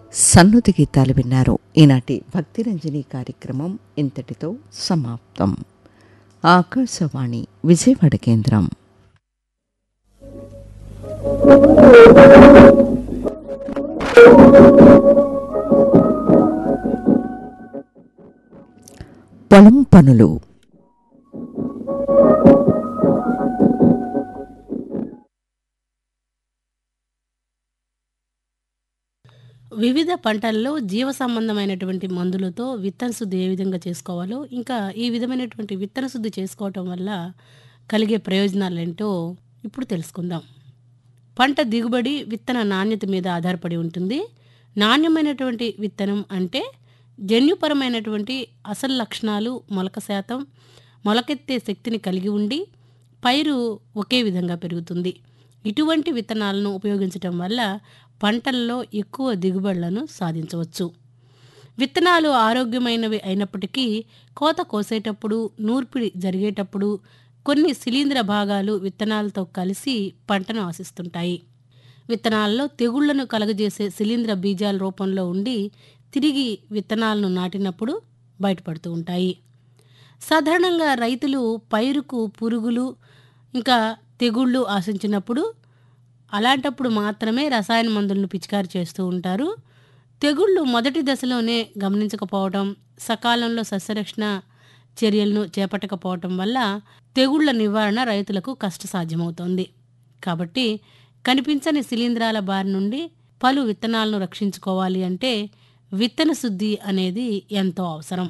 సన్నుతి గీతాలు విన్నారు ఈనాటి భక్తిరంజని కార్యక్రమం ఇంతటితో సమాప్తం ఆకాశవాణి విజయవాడ కేంద్రం పొలం పనులు వివిధ పంటల్లో జీవ సంబంధమైనటువంటి మందులతో విత్తన శుద్ధి ఏ విధంగా చేసుకోవాలో ఇంకా ఈ విధమైనటువంటి విత్తన శుద్ధి చేసుకోవటం వల్ల కలిగే ప్రయోజనాలు ఏంటో ఇప్పుడు తెలుసుకుందాం పంట దిగుబడి విత్తన నాణ్యత మీద ఆధారపడి ఉంటుంది నాణ్యమైనటువంటి విత్తనం అంటే జన్యుపరమైనటువంటి అసలు లక్షణాలు మొలక శాతం మొలకెత్తే శక్తిని కలిగి ఉండి పైరు ఒకే విధంగా పెరుగుతుంది ఇటువంటి విత్తనాలను ఉపయోగించటం వల్ల పంటల్లో ఎక్కువ దిగుబడులను సాధించవచ్చు విత్తనాలు ఆరోగ్యమైనవి అయినప్పటికీ కోత కోసేటప్పుడు నూర్పిడి జరిగేటప్పుడు కొన్ని శిలీంద్ర భాగాలు విత్తనాలతో కలిసి పంటను ఆశిస్తుంటాయి విత్తనాల్లో తెగుళ్లను కలగజేసే శిలీంద్ర బీజాల రూపంలో ఉండి తిరిగి విత్తనాలను నాటినప్పుడు బయటపడుతూ ఉంటాయి సాధారణంగా రైతులు పైరుకు పురుగులు ఇంకా తెగుళ్ళు ఆశించినప్పుడు అలాంటప్పుడు మాత్రమే రసాయన మందులను పిచికారి చేస్తూ ఉంటారు తెగుళ్ళు మొదటి దశలోనే గమనించకపోవడం సకాలంలో సస్యరక్షణ చర్యలను చేపట్టకపోవటం వల్ల తెగుళ్ల నివారణ రైతులకు కష్టసాధ్యమవుతోంది కాబట్టి కనిపించని శిలీంధ్రాల బారి నుండి పలు విత్తనాలను రక్షించుకోవాలి అంటే విత్తన శుద్ధి అనేది ఎంతో అవసరం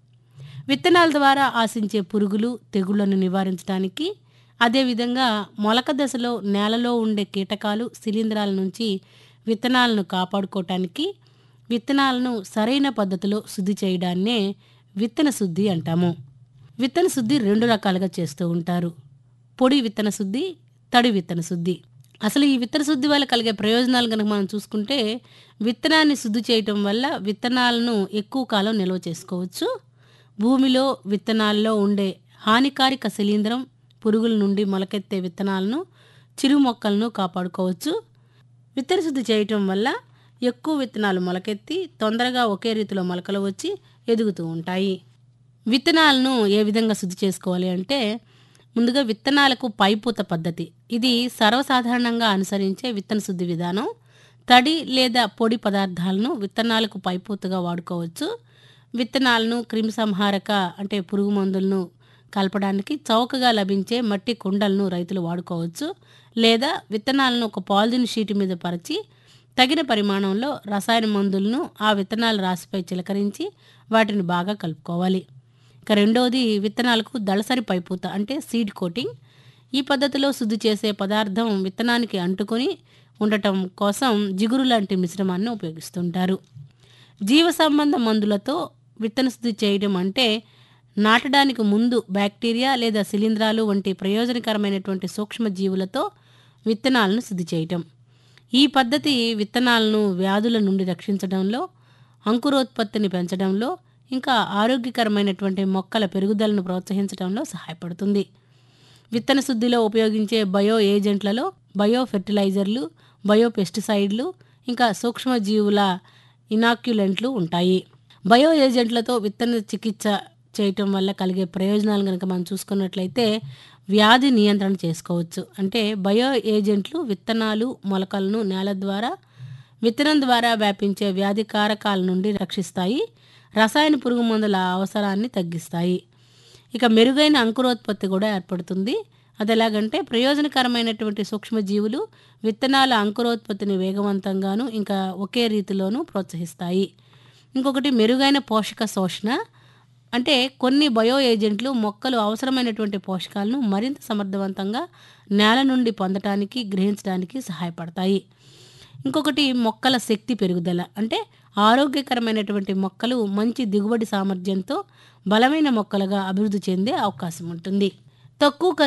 విత్తనాల ద్వారా ఆశించే పురుగులు తెగుళ్లను నివారించడానికి అదేవిధంగా మొలక దశలో నేలలో ఉండే కీటకాలు శిలీంధ్రాల నుంచి విత్తనాలను కాపాడుకోవటానికి విత్తనాలను సరైన పద్ధతిలో శుద్ధి చేయడాన్నే విత్తన శుద్ధి అంటాము విత్తన శుద్ధి రెండు రకాలుగా చేస్తూ ఉంటారు పొడి విత్తన శుద్ధి తడి విత్తన శుద్ధి అసలు ఈ విత్తన శుద్ధి వల్ల కలిగే ప్రయోజనాలు కనుక మనం చూసుకుంటే విత్తనాన్ని శుద్ధి చేయటం వల్ల విత్తనాలను ఎక్కువ కాలం నిల్వ చేసుకోవచ్చు భూమిలో విత్తనాల్లో ఉండే హానికారక శిలీంద్రం పురుగుల నుండి మొలకెత్తే విత్తనాలను చిరు మొక్కలను కాపాడుకోవచ్చు విత్తన శుద్ధి చేయటం వల్ల ఎక్కువ విత్తనాలు మొలకెత్తి తొందరగా ఒకే రీతిలో మొలకలు వచ్చి ఎదుగుతూ ఉంటాయి విత్తనాలను ఏ విధంగా శుద్ధి చేసుకోవాలి అంటే ముందుగా విత్తనాలకు పైపూత పద్ధతి ఇది సర్వసాధారణంగా అనుసరించే విత్తన శుద్ధి విధానం తడి లేదా పొడి పదార్థాలను విత్తనాలకు పైపూతగా వాడుకోవచ్చు విత్తనాలను క్రిమిసంహారక అంటే పురుగు మందులను కలపడానికి చౌకగా లభించే మట్టి కుండలను రైతులు వాడుకోవచ్చు లేదా విత్తనాలను ఒక పాలిథిన్ షీట్ మీద పరిచి తగిన పరిమాణంలో రసాయన మందులను ఆ విత్తనాల రాశిపై చిలకరించి వాటిని బాగా కలుపుకోవాలి ఇక రెండవది విత్తనాలకు దళసరి పైపూత అంటే సీడ్ కోటింగ్ ఈ పద్ధతిలో శుద్ధి చేసే పదార్థం విత్తనానికి అంటుకొని ఉండటం కోసం జిగురు లాంటి మిశ్రమాన్ని ఉపయోగిస్తుంటారు జీవ సంబంధ మందులతో విత్తన శుద్ధి చేయడం అంటే నాటడానికి ముందు బ్యాక్టీరియా లేదా శిలీంధ్రాలు వంటి ప్రయోజనకరమైనటువంటి సూక్ష్మజీవులతో విత్తనాలను శుద్ధి చేయటం ఈ పద్ధతి విత్తనాలను వ్యాధుల నుండి రక్షించడంలో అంకురోత్పత్తిని పెంచడంలో ఇంకా ఆరోగ్యకరమైనటువంటి మొక్కల పెరుగుదలను ప్రోత్సహించడంలో సహాయపడుతుంది విత్తన శుద్ధిలో ఉపయోగించే బయో ఏజెంట్లలో బయో ఫెర్టిలైజర్లు బయో పెస్టిసైడ్లు ఇంకా సూక్ష్మజీవుల ఇనాక్యులెంట్లు ఉంటాయి బయో ఏజెంట్లతో విత్తన చికిత్స చేయటం వల్ల కలిగే ప్రయోజనాలు కనుక మనం చూసుకున్నట్లయితే వ్యాధి నియంత్రణ చేసుకోవచ్చు అంటే బయో ఏజెంట్లు విత్తనాలు మొలకలను నేల ద్వారా విత్తనం ద్వారా వ్యాపించే వ్యాధి కారకాల నుండి రక్షిస్తాయి రసాయన పురుగు మందుల అవసరాన్ని తగ్గిస్తాయి ఇక మెరుగైన అంకురోత్పత్తి కూడా ఏర్పడుతుంది అది ఎలాగంటే ప్రయోజనకరమైనటువంటి సూక్ష్మజీవులు విత్తనాల అంకురోత్పత్తిని వేగవంతంగాను ఇంకా ఒకే రీతిలోనూ ప్రోత్సహిస్తాయి ఇంకొకటి మెరుగైన పోషక శోషణ అంటే కొన్ని బయో ఏజెంట్లు మొక్కలు అవసరమైనటువంటి పోషకాలను మరింత సమర్థవంతంగా నేల నుండి పొందటానికి గ్రహించడానికి సహాయపడతాయి ఇంకొకటి మొక్కల శక్తి పెరుగుదల అంటే ఆరోగ్యకరమైనటువంటి మొక్కలు మంచి దిగుబడి సామర్థ్యంతో బలమైన మొక్కలుగా అభివృద్ధి చెందే అవకాశం ఉంటుంది తక్కువ